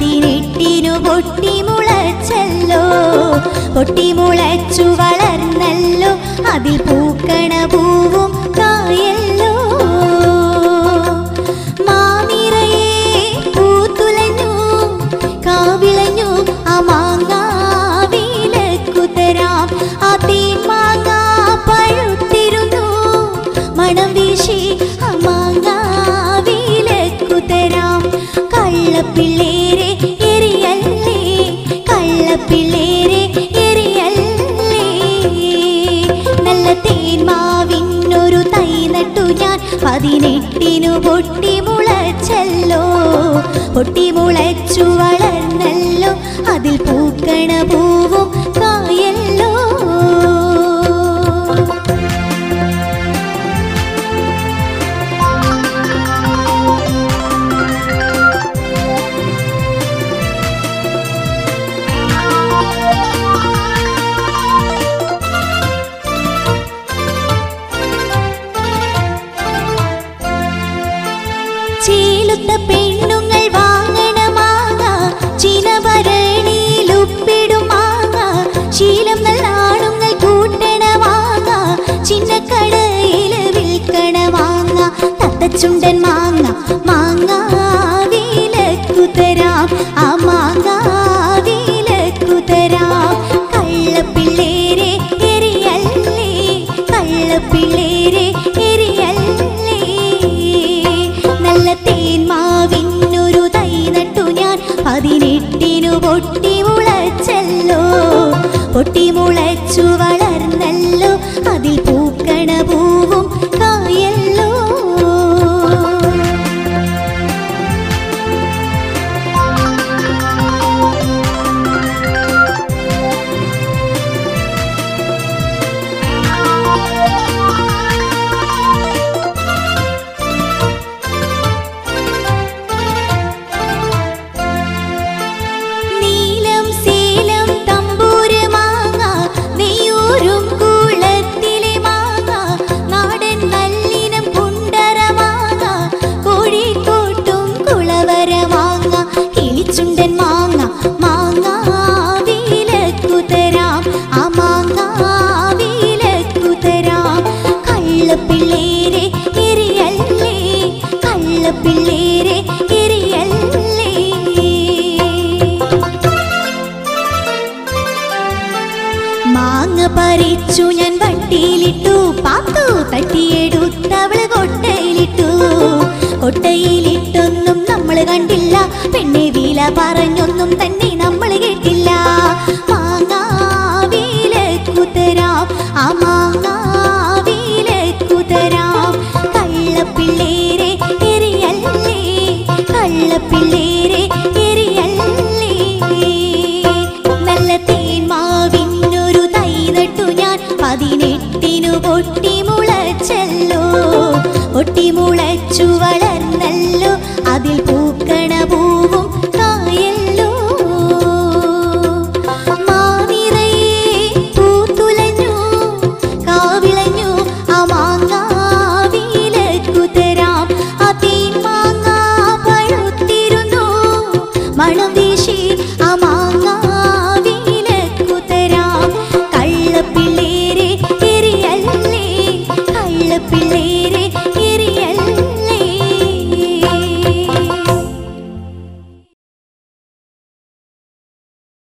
പതിനെട്ടിനു പൊട്ടിമുളച്ചല്ലോ പൊട്ടിമുളച്ചു വളർന്നല്ലോ അതിൽ പൂക്കണ പൂവും കായല്ലോ മാനിറയെ പൂത്തുലഞ്ഞു കാവിളഞ്ഞു ആ മാങ്ങാവിലക്കുതരാം ആ തേന്മാങ്ങ പഴുത്തിരുന്നു മണം വീശി ആ മാങ്ങാവിലക്കുതരാം കള്ളപ്പിള്ളേരെ എറിയല്ലേ കള്ളപ്പിള്ളേരെ എറിയല്ലേ നല്ല തേന്മാവിനൊരു തൈ നട്ടു ഞാൻ പതിനെട്ടിനു പൊട്ടിമുളച്ചല്ലോ പൊട്ടിമുളച്ചു വളർന്നല്ലോ അതിൽ പൂക്കണ പൂവും കായല്ലോ ചീലുത്ത പെണ്ണുങ്ങൾ വാങ്ങണ മാങ്ങ ചിനഭരണിയിലുപ്പിടും മാങ്ങ ശീലം നല്ല ആണുങ്ങൾ കൂട്ടണ മാങ്ങ ചിന്നക്കടയിൽ വിൽക്കണ മാങ്ങ തത്തച്ചുണ്ടൻ മാങ്ങ മാങ്ങ വിലക്കുതരാം ആ മാങ്ങ വിലക്കുതരാം കള്ളപ്പിള്ളേരെ എറിയല്ലേ കള്ളപ്പിള്ളേരെ എറിയല്ലേ നല്ല തേന്മാവിനൊരു തൈ നട്ടു ഞാൻ പതിനെട്ടിനു പൊട്ടിമുളച്ചല്ലോ പൊട്ടിമുളച്ചു വളർന്നല്ലോ അതിൽ പൂക്കണ പൂവും കായല്ലോ നീലം സീലം തമ്പൂര് മാങ്ങ നെയ്യൂരും കുളത്തിലെ മാങ്ങ നാടൻ നല്ലിനം കുണ്ടറ മാങ്ങ കോഴിക്കോട്ടും കുളവര മാങ്ങ കിളിച്ചുണ്ടൻ മാങ്ങ മാങ്ങ വിലക്കുതരാം ആ മാങ്ങ വിലക്കുതരാം കള്ളപ്പിള്ളേരെ എറിയല്ലേ കള്ളപ്പിള്ളേരെ എറിയല്ലേ മാങ്ങ പറിച്ചു ഞാൻ വട്ടിയിലിട്ടു പാത്തു തട്ടിയെടുത്തവള് കൊട്ടയിലിട്ടു കൊട്ടയിലിട്ടൊന്നും നമ്മൾ കണ്ടില്ല പെണ്ണെ വില പറഞ്ഞൊന്നും തന്നെ നമ്മൾ കേട്ടില്ല മാങ്ങാവിലക്കുതരാം ആ മാങ്ങാവിലക്കുതരാം കള്ളപ്പിള്ളേരെ എറിയല്ലേ കള്ളപ്പിള്ളേരെ എറിയല്ലേ നല്ല തേന്മാവിനൊരു തൈ നട്ടു ഞാൻ പതിനെട്ടിനു പൊട്ടിമുളച്ചല്ലോ പൊട്ടിമുളച്ചു വളർന്നല്ലോ അതിൽ പൂക്കണ